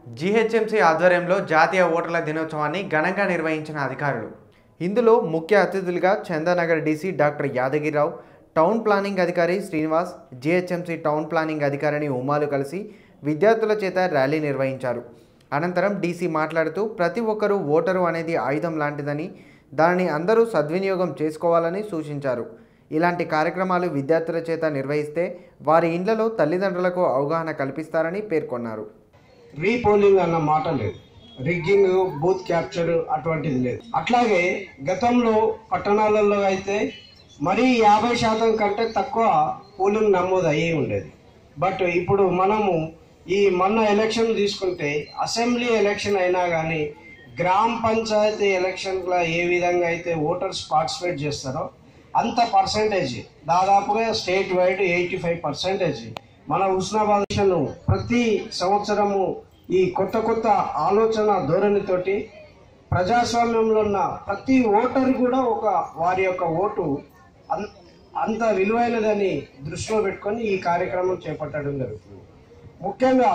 GHMC ఆధ్వర్యంలో జాతీయ ఓటర్ల దినోత్సవాన్ని ఘనంగా నిర్వహించిన అధికారులు ఇందులో ముఖ్య అతిథులుగా Chandanagar DC doctor Yadagirirao town planning అధికారి శ్రీనివాస్ జీహెచ్ఎంసీ టౌన్ ప్లానింగ్ అధికారిని ఉమాలు కలిసి విద్యార్థుల చేత ర్యాలీ నిర్వహించారు అనంతరం డీసీ మాట్లాడుతూ ప్రతి ఒక్కరూ ఓటరు అనేది ఆయుధం లాంటిదని దానిని అందరూ సద్వినియోగం చేసుకోవాలని సూచించారు ఇలాంటి కార్యక్రమాలు విద్యార్థుల చేత నిర్వహిస్తే వారి ఇండ్లలో తల్లిదండ్రులకు అవగాహన కల్పిస్తారని పేర్కొన్నారు రీపోలింగ్ అన్న మాట లేదు రిగ్గింగ్ బూత్ క్యాప్చర్ అటువంటిది లేదు అట్లాగే గతంలో పట్టణాలలో అయితే మరీ యాభై శాతం కంటే తక్కువ పోలింగ్ నమోదు అయ్యి ఉండేది బట్ ఇప్పుడు మనము ఈ మొన్న ఎలక్షన్ తీసుకుంటే అసెంబ్లీ ఎలక్షన్ అయినా కానీ గ్రామ పంచాయతీ ఎలక్షన్లో ఏ విధంగా అయితే ఓటర్స్ పార్టిసిపేట్ చేస్తారో అంత పర్సంటేజ్ దాదాపుగా state wide eighty five percentage మన ఉస్నాబాద్ ను ప్రతి సంవత్సరము ఈ కొత్త కొత్త ఆలోచన ధోరణితోటి ప్రజాస్వామ్యంలో ఉన్న ప్రతి ఓటర్ కూడా ఒక వారి యొక్క ఓటు అన్- అంత విలువైనదని దృష్టిలో పెట్టుకొని ఈ కార్యక్రమం చేపట్టడం జరుగుతుంది ముఖ్యంగా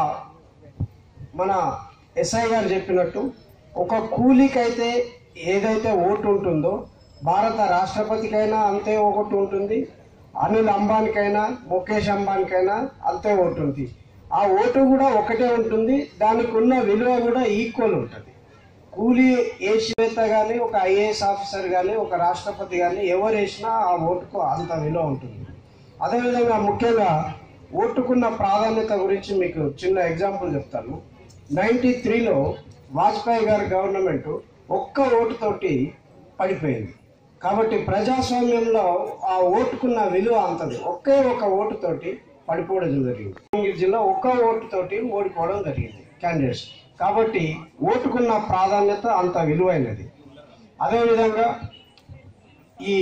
మన ఎస్ఐ గారు చెప్పినట్టు ఒక కూలీకైతే ఏదైతే ఓటు ఉంటుందో భారత రాష్ట్రపతికైనా అంతే ఒకటి ఉంటుంది అనిల్ అంబానీకైనా ముఖేష్ అంబానీకైనా అంతే ఓటు ఉంది ఆ ఓటు కూడా ఒకటే ఉంటుంది దానికి ఉన్న విలువ కూడా ఈక్వల్ ఉంటుంది కూలీ వేసివేత కానీ ఒక ఐఏఎస్ ఆఫీసర్ కానీ ఒక రాష్ట్రపతి కానీ ఎవరు వేసినా ఆ ఓటుకు అంత విలువ ఉంటుంది అదేవిధంగా ముఖ్యంగా ఓటుకున్న ప్రాధాన్యత గురించి మీకు చిన్న ఎగ్జాంపుల్ చెప్తాను నైంటీ త్రీలో వాజ్పేయి గారి గవర్నమెంట్ ఒక్క ఓటుతోటి పడిపోయింది కాబట్టి ప్రజాస్వామ్యంలో ఆ ఓటుకున్న విలువ అంతది ఒకే ఒక ఓటుతోటి పడిపోవడం జరిగింది రంగారెడ్డి జిల్లా ఒక్క ఓటుతోటి ఓడిపోవడం జరిగింది క్యాండిడేట్స్ కాబట్టి ఓటుకున్న ప్రాధాన్యత అంత విలువైనది అదేవిధంగా ఈ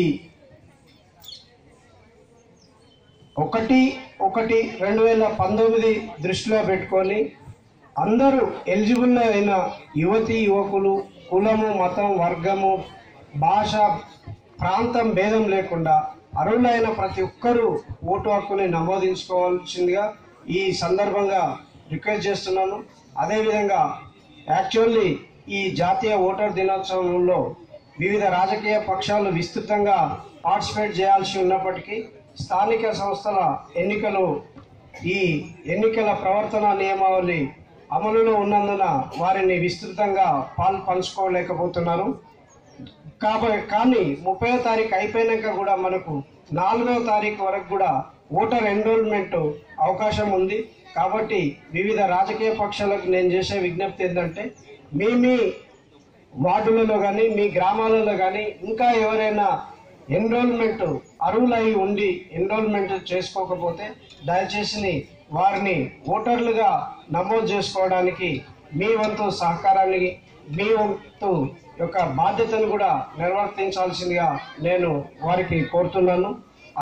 ఒకటి ఒకటి రెండు వేల పంతొమ్మిది దృష్టిలో పెట్టుకొని అందరూ ఎలిజిబుల్ అయిన యువతి యువకులు కులము మతం వర్గము భాష ప్రాంతం భేదం లేకుండా అర్హులైన ప్రతి ఒక్కరూ ఓటు హక్కుని నమోదించుకోవాల్సిందిగా ఈ సందర్భంగా రిక్వెస్ట్ చేస్తున్నాను అదేవిధంగా యాక్చువల్లీ ఈ జాతీయ ఓటర్ దినోత్సవంలో వివిధ రాజకీయ పక్షాలు విస్తృతంగా పార్టిసిపేట్ చేయాల్సి ఉన్నప్పటికీ స్థానిక సంస్థల ఎన్నికలు ఈ ఎన్నికల ప్రవర్తన నియమావళి అమలులో ఉన్నందున వారిని విస్తృతంగా పాలు పంచుకోలేకపోతున్నారు కాబట్టి కానీ ముప్పై తారీఖు అయిపోయినాక కూడా మనకు నాలుగవ తారీఖు వరకు కూడా ఓటర్ ఎన్రోల్మెంట్ అవకాశం ఉంది కాబట్టి వివిధ రాజకీయ పక్షాలకు నేను చేసే విజ్ఞప్తి ఏంటంటే మీ మీ వార్డులలో కానీ మీ గ్రామాలలో కానీ ఇంకా ఎవరైనా ఎన్రోల్మెంట్ అర్హులై ఉండి ఎన్రోల్మెంట్ చేసుకోకపోతే దయచేసి వారిని ఓటర్లుగా నమోదు చేసుకోవడానికి మీ వంతు సహకారాన్ని మీ వంతు యొక్క బాధ్యతను కూడా నిర్వర్తించాల్సిందిగా నేను వారికి కోరుతున్నాను